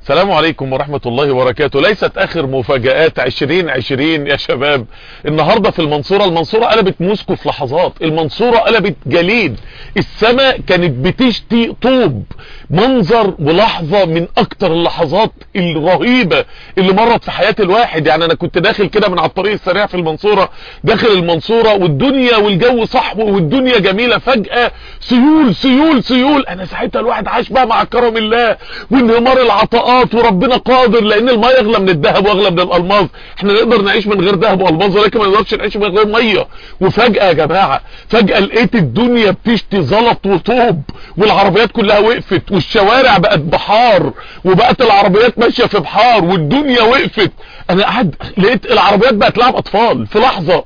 السلام عليكم ورحمة الله وبركاته ليست اخر مفاجآت عشرين عشرين يا شباب النهاردة في المنصورة المنصورة قلبت موسكو في لحظات المنصورة قلبت جليد السماء كانت بتشتي طوب منظر ولحظة من اكتر اللحظات الرهيبة اللي مرت في حياة الواحد يعني انا كنت داخل كده من على الطريق السريع في المنصورة داخل المنصورة والدنيا والجو صحو والدنيا جميلة فجأة سيول سيول سيول انا ساعتها الواحد عاش بقى مع كرم الله وانهمار العطاءات وربنا قادر لان المية اغلى من الذهب واغلى من الالماس احنا نقدر نعيش من غير ذهب والماس ولكن ما نقدرش نعيش من غير مية وفجأة يا جماعة فجأة لقيت الدنيا بتشتي زلط وطوب والعربيات كلها وقفت والشوارع بقت بحار وبقت العربيات ماشية في بحار والدنيا وقفت انا قاعد لقيت العربيات بقت لعب اطفال في لحظة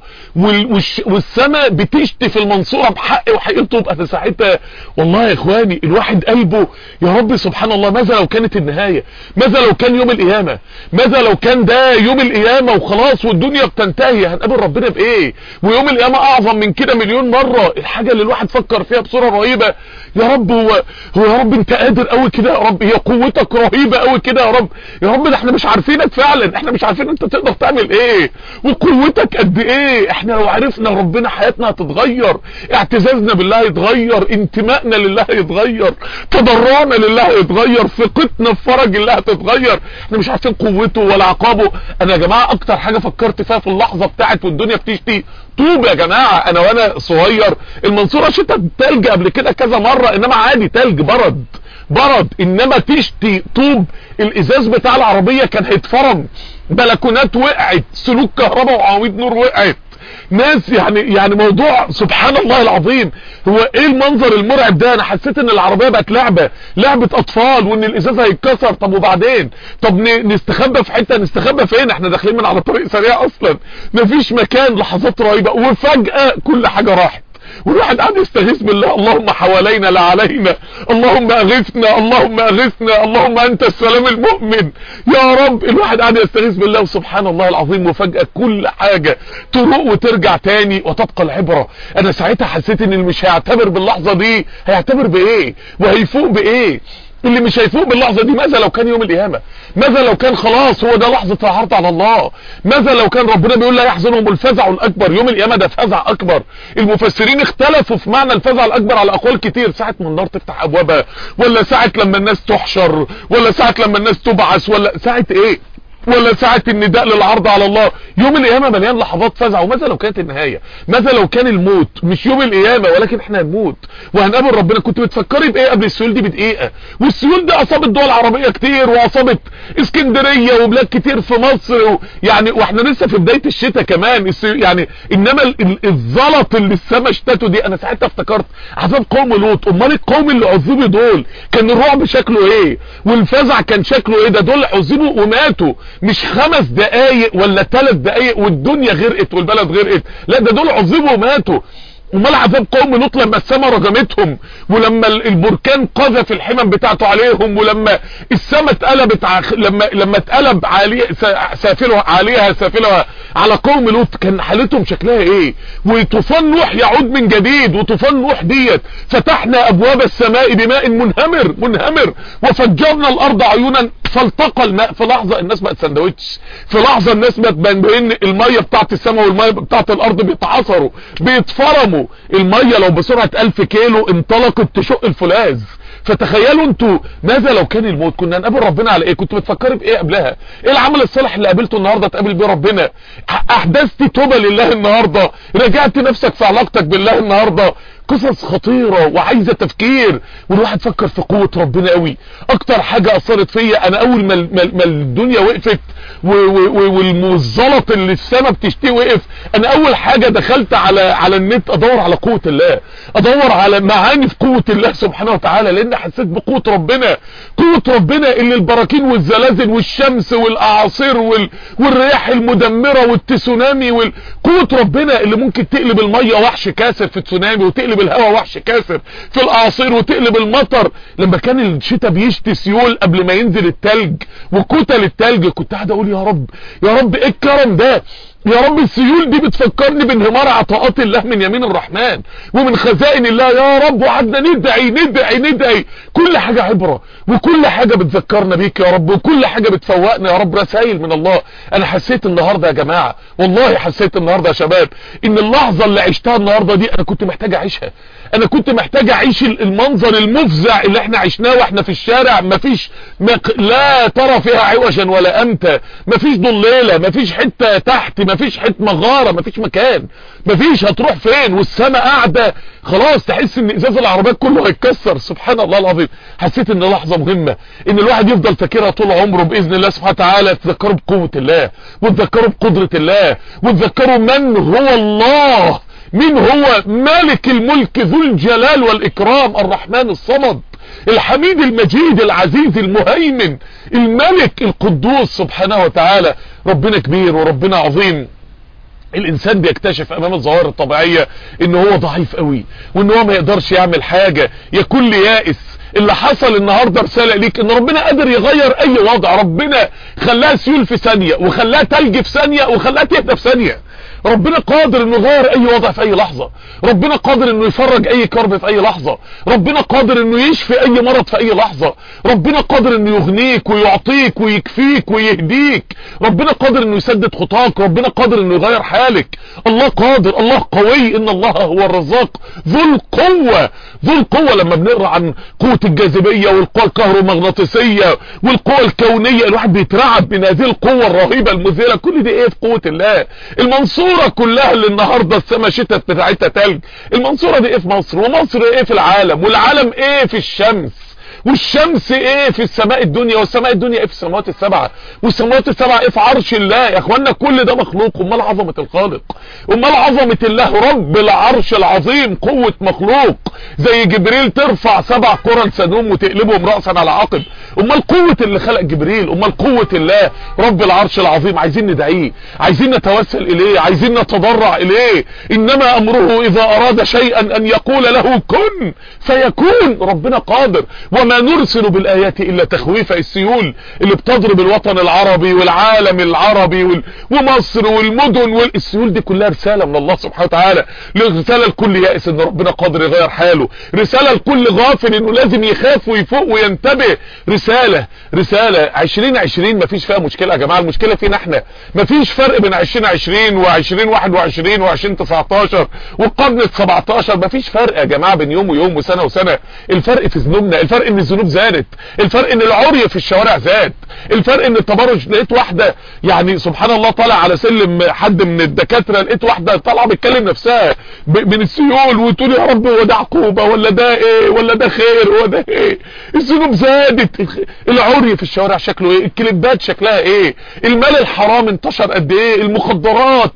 والسماء بتشتي في المنصورة بحق وحقيقته انا ساعتها والله يا اخواني الواحد قلبه يا رب سبحان الله ماذا لو كانت النهاية ماذا لو كان يوم القيامة ماذا لو كان ده يوم القيامة وخلاص والدنيا بتنتهي هنقابل ربنا بايه ويوم القيامة اعظم من كده مليون مرة الحاجة اللي الواحد فكر فيها بصورة رهيبة يا رب هو هو يا رب انت قادر قوي كده يا رب هي قوتك رهيبة قوي كده يا رب يا رب ده احنا مش عارفينك فعلا احنا مش عارفين انت تقدر تعمل ايه وقوتك قد ايه احنا لو عرفنا ربنا حياتنا هتتغير اعتزازنا بالله هيتغير انتمائنا لله هيتغير تضرعنا لله هيتغير ثقتنا في فرج الله هتتغير احنا مش عارفين قوته ولا عقابه انا يا جماعة اكتر حاجة فكرت فيها في اللحظة بتاعت والدنيا بتشتي طوب يا جماعة انا وانا صغير المنصورة شتت تلج قبل كده كذا مرة انما عادي تلج برد برد انما تشتي طوب الازاز بتاع العربية كان هيتفرم بلكونات وقعت سلوك كهرباء وعواميد نور وقعت ناس يعني يعني موضوع سبحان الله العظيم هو ايه المنظر المرعب ده انا حسيت ان العربية بقت لعبة لعبة اطفال وان الازاز هيتكسر طب وبعدين طب نستخبى في حتة نستخبى فين احنا داخلين من على طريق سريع اصلا مفيش مكان لحظات رهيبة وفجأة كل حاجة راحت والواحد قاعد يستغيث بالله اللهم حوالينا لا علينا اللهم اغثنا اللهم اغثنا اللهم انت السلام المؤمن يا رب الواحد قاعد يستغيث بالله وسبحان الله العظيم وفجأة كل حاجة تروق وترجع تاني وتبقى العبرة انا ساعتها حسيت ان اللي مش هيعتبر باللحظة دي هيعتبر بايه وهيفوق بايه اللي مش هيفوق باللحظة دي ماذا لو كان يوم القيامة ماذا لو كان خلاص هو ده لحظة العرض على الله ماذا لو كان ربنا بيقول لا يحزنهم الفزع الاكبر يوم القيامة ده فزع اكبر المفسرين اختلفوا في معنى الفزع الاكبر على اقوال كتير ساعة ما النار تفتح ابوابها ولا ساعة لما الناس تحشر ولا ساعة لما الناس تبعث ولا ساعة ايه ولا ساعة النداء للعرض على الله يوم القيامة مليان لحظات فزع وماذا لو كانت النهاية ماذا لو كان الموت مش يوم القيامة ولكن احنا هنموت وهنقابل ربنا كنت بتفكري بايه قبل السيول دي بدقيقة والسيول دي اصابت دول عربية كتير واصابت اسكندرية وبلاد كتير في مصر و... يعني واحنا لسه في بداية الشتاء كمان السيول يعني انما ال... ال... الزلط اللي السما اشتته دي انا ساعتها افتكرت عذاب قوم لوط امال القوم اللي عذبوا دول كان الرعب شكله ايه والفزع كان شكله ايه ده دول عذبوا وماتوا مش خمس دقايق ولا ثلاث دقايق والدنيا غرقت والبلد غرقت لا ده دول عذبوا وماتوا امال عذاب قوم لوط لما السماء رجمتهم ولما البركان قذف الحمم بتاعته عليهم ولما السماء اتقلبت ع... لما لما اتقلب علي سافلها عليها سافلها على قوم لوط كان حالتهم شكلها ايه وطوفان نوح يعود من جديد وطوفان نوح ديت فتحنا ابواب السماء بماء منهمر منهمر وفجرنا الارض عيونا فالتقى الماء في لحظة الناس بقت سندوتش في لحظة الناس بقت بين المية بتاعت السماء والمية بتاعت الارض بيتعصروا بيتفرموا المية لو بسرعة 1000 كيلو انطلقت تشق الفولاذ فتخيلوا انتوا ماذا لو كان الموت كنا نقابل ربنا على ايه كنت بتفكري بايه قبلها ايه العمل الصالح اللي قابلته النهارده تقابل بيه ربنا احدثت توبه لله النهارده رجعت نفسك في علاقتك بالله النهارده قصص خطيرة وعايزة تفكير والواحد فكر في قوة ربنا قوي اكتر حاجة اثرت فيا انا اول ما, ما الدنيا وقفت والزلط اللي السما بتشتيه وقف انا اول حاجة دخلت على على النت ادور على قوة الله ادور على معاني في قوة الله سبحانه وتعالى لان حسيت بقوة ربنا قوة ربنا اللي البراكين والزلازل والشمس والاعاصير وال والرياح المدمرة والتسونامي وقوة ربنا اللي ممكن تقلب المية وحش كاسر في تسونامي وتقلب الهواء وحش كاسر في الاعاصير وتقلب المطر لما كان الشتاء بيشتي سيول قبل ما ينزل التلج وكتل التلج كنت قاعد اقول يا رب يا رب ايه الكرم ده يا رب السيول دي بتفكرني بانهمار عطاءات الله من يمين الرحمن ومن خزائن الله يا رب وقعدنا ندعي ندعي ندعي كل حاجة عبرة وكل حاجة بتذكرنا بيك يا رب وكل حاجة بتفوقنا يا رب رسائل من الله انا حسيت النهاردة يا جماعة والله حسيت النهاردة يا شباب ان اللحظة اللي عشتها النهاردة دي انا كنت محتاج اعيشها انا كنت محتاج اعيش المنظر المفزع اللي احنا عشناه واحنا في الشارع مفيش مق... لا ترى فيها عوجا ولا امتا مفيش ضليلة مفيش حتة تحت مفيش حتة مغارة مفيش مكان مفيش هتروح فين والسماء قاعدة خلاص تحس ان ازاز العربيات كله هيتكسر سبحان الله العظيم حسيت ان لحظة مهمة ان الواحد يفضل فاكرها طول عمره باذن الله سبحانه وتعالى تذكروا بقوة الله وتذكروا بقدرة الله وتذكروا من هو الله مين هو مالك الملك ذو الجلال والإكرام الرحمن الصمد الحميد المجيد العزيز المهيمن الملك القدوس سبحانه وتعالى ربنا كبير وربنا عظيم الانسان بيكتشف امام الظواهر الطبيعية ان هو ضعيف قوي وان هو ما يقدرش يعمل حاجة يكون لي يائس اللي حصل النهاردة رسالة ليك ان ربنا قادر يغير اي وضع ربنا خلاها سيول في ثانية وخلاها تلج في ثانية وخلاها تهدى في ثانية ربنا قادر انه يغير اي وضع في اي لحظة ربنا قادر انه يفرج اي كرب في اي لحظة ربنا قادر انه يشفي اي مرض في اي لحظة ربنا قادر انه يغنيك ويعطيك ويكفيك ويهديك ربنا قادر انه يسدد خطاك ربنا قادر انه يغير حالك الله قادر الله قوي ان الله هو الرزاق ذو القوة ذو القوة لما بنقرأ عن قوة الجاذبية والقوة الكهرومغناطيسية والقوة الكونية الواحد بيترعب من هذه القوة الرهيبة المذهلة كل دي ايه في قوة الله المنصورة كلها اللي النهاردة السما شتت بتاعتها تلج المنصورة دي ايه في مصر ومصر ايه في العالم والعالم ايه في الشمس والشمس ايه في السماء الدنيا والسماء الدنيا ايه في السماوات السبعة والسماوات السبعة ايه في عرش الله يا اخوانا كل ده مخلوق امال عظمة الخالق امال عظمة الله رب العرش العظيم قوة مخلوق زي جبريل ترفع سبع قرن سنوم وتقلبهم رأسا على عقب امال قوة اللي خلق جبريل امال قوة الله رب العرش العظيم عايزين ندعيه عايزين نتوسل اليه عايزين نتضرع اليه انما امره اذا اراد شيئا ان يقول له كن فيكون ربنا قادر وما نرسل بالايات الا تخويف السيول اللي بتضرب الوطن العربي والعالم العربي وال... ومصر والمدن والسيول دي كلها رسالة من الله سبحانه وتعالى رسالة لكل يائس ان ربنا قادر يغير حاله رسالة لكل غافل انه لازم يخاف ويفوق وينتبه رسالة رسالة 2020 مفيش فيها مشكلة يا جماعة المشكلة فينا احنا مفيش فرق بين 2020 و2021 و2019 والقرن ال 17 مفيش فرق يا جماعة بين يوم ويوم وسنة وسنة الفرق في ذنوبنا الفرق ان الذنوب زادت الفرق ان العري في الشوارع زاد الفرق ان التبرج لقيت واحدة يعني سبحان الله طالع على سلم حد من الدكاترة لقيت واحدة طالعة بتكلم نفسها من السيول وتقول يا رب هو ده عقوبة ولا ده ايه ولا ده خير هو ده ايه الذنوب زادت العري في الشوارع شكله ايه الكليبات شكلها ايه المال الحرام انتشر قد ايه المخدرات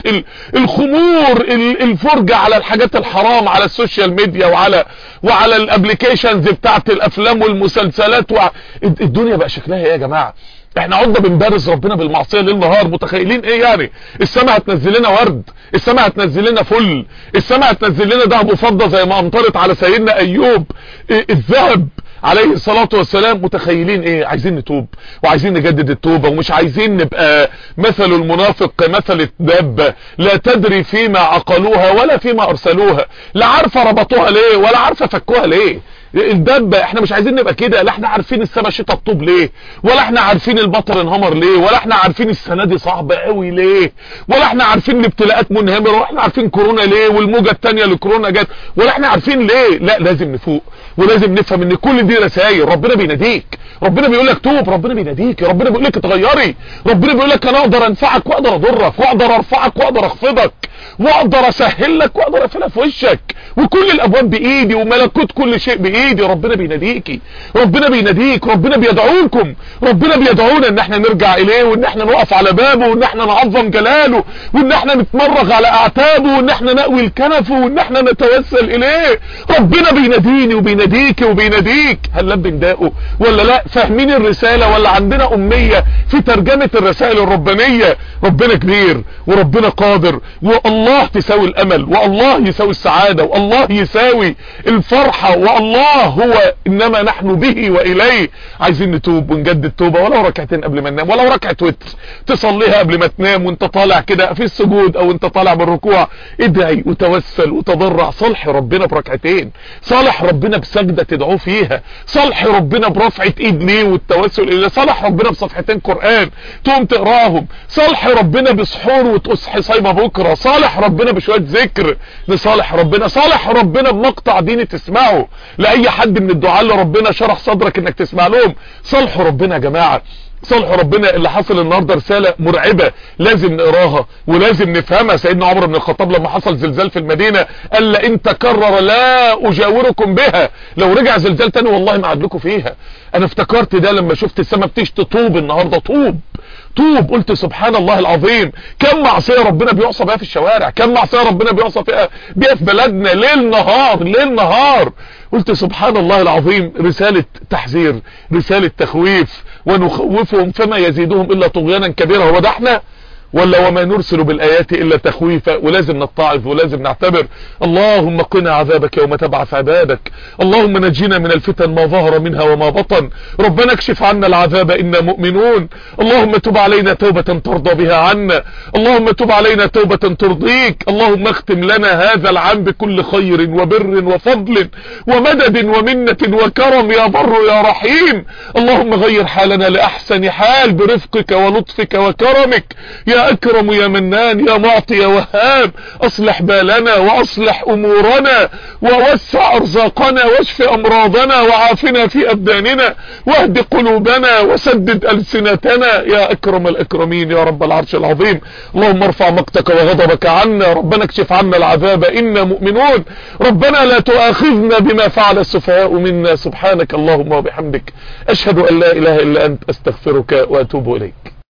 الخمور الفرجة على الحاجات الحرام على السوشيال ميديا وعلى وعلى الابليكيشنز بتاعت الافلام والمسلسلات وع... الدنيا بقى شكلها ايه يا جماعة احنا عدنا بنبارز ربنا بالمعصيه ليل نهار متخيلين ايه يعني السماء هتنزل لنا ورد السماء هتنزل لنا فل السماء هتنزل لنا ذهب وفضه زي ما امطرت على سيدنا ايوب إيه الذهب عليه الصلاة والسلام متخيلين ايه عايزين نتوب وعايزين نجدد التوبة ومش عايزين نبقى مثل المنافق مثل الدابة لا تدري فيما عقلوها ولا فيما ارسلوها لا عارفة ربطوها ليه ولا عارفة فكوها ليه الدبة احنا مش عايزين نبقى كده لا احنا عارفين السما شتاء الطوب ليه ولا احنا عارفين المطر انهمر ليه ولا احنا عارفين السنة دي صعبة قوي ليه ولا احنا عارفين الابتلاءات منهمرة ولا احنا عارفين كورونا ليه والموجة التانية لكورونا جت ولا احنا عارفين ليه لا لازم نفوق ولازم نفهم ان كل دي رسائل ربنا بيناديك ربنا بيقول لك توب ربنا بيناديك ربنا بيقول لك اتغيري ربنا بيقول لك انا اقدر انفعك واقدر اضرك واقدر ارفعك واقدر اخفضك واقدر اسهل لك واقدر اقفلها في وشك وكل الابواب بايدي وملكوت كل شيء بايدي ربنا بيناديكي ربنا بيناديك ربنا بيدعوكم ربنا بيدعونا ان احنا نرجع اليه وان احنا نقف على بابه وان احنا نعظم جلاله وان احنا نتمرغ على اعتابه وان احنا نقوي الكنف وان احنا نتوسل اليه ربنا بيناديني وبيناديك بيناديك وبيناديك هل لبي نداءه ولا لا فاهمين الرسالة ولا عندنا امية في ترجمة الرسائل الربانية ربنا كبير وربنا قادر والله تساوي الامل والله يساوي السعادة والله يساوي الفرحة والله هو انما نحن به واليه عايزين نتوب ونجدد توبة ولو ركعتين قبل ما ننام ولو ركعة وتر تصليها قبل ما تنام وانت طالع كده في السجود او انت طالع بالركوع ادعي وتوسل وتضرع صالح ربنا بركعتين صالح ربنا بسجدة تدعوه فيها صالح ربنا برفعة ايد ليه والتوسل اليه صالح ربنا بصفحتين قرآن تقوم تقراهم صالح ربنا بسحور وتصحي صايمة بكرة صالح ربنا بشوية ذكر لصالح ربنا صالح ربنا بمقطع ديني تسمعه لأي حد من الدعاء اللي ربنا شرح صدرك انك تسمع لهم صالح ربنا يا جماعة صالح ربنا اللي حصل النهارده رساله مرعبه لازم نقراها ولازم نفهمها سيدنا عمر بن الخطاب لما حصل زلزال في المدينه قال لئن تكرر لا اجاوركم بها لو رجع زلزال تاني والله ما لكم فيها انا افتكرت ده لما شفت السماء بتشتي طوب النهارده طوب طوب قلت سبحان الله العظيم كم معصيه ربنا بيعصى بيها في الشوارع كم معصيه ربنا بيعصى فيها بيها في بلدنا ليل نهار ليل نهار قلت سبحان الله العظيم رسالة تحذير رسالة تخويف ونخوفهم فما يزيدهم الا طغيانا كبيرا هو ده احنا ولا وما نرسل بالآيات إلا تخويفا ولازم نتعظ ولازم نعتبر اللهم قنا عذابك يوم تبعث عبادك اللهم نجينا من الفتن ما ظهر منها وما بطن ربنا اكشف عنا العذاب إنا مؤمنون اللهم تب علينا توبة ترضى بها عنا اللهم تب علينا توبة ترضيك اللهم اختم لنا هذا العام بكل خير وبر وفضل ومدد ومنة وكرم يا بر يا رحيم اللهم غير حالنا لأحسن حال برفقك ولطفك وكرمك يا اكرم يا منان يا معطي يا وهاب اصلح بالنا واصلح امورنا ووسع ارزاقنا واشف امراضنا وعافنا في ابداننا واهد قلوبنا وسدد السنتنا يا اكرم الاكرمين يا رب العرش العظيم اللهم ارفع مقتك وغضبك عنا ربنا اكشف عنا العذاب انا مؤمنون ربنا لا تؤاخذنا بما فعل السفهاء منا سبحانك اللهم وبحمدك اشهد ان لا اله الا انت استغفرك واتوب اليك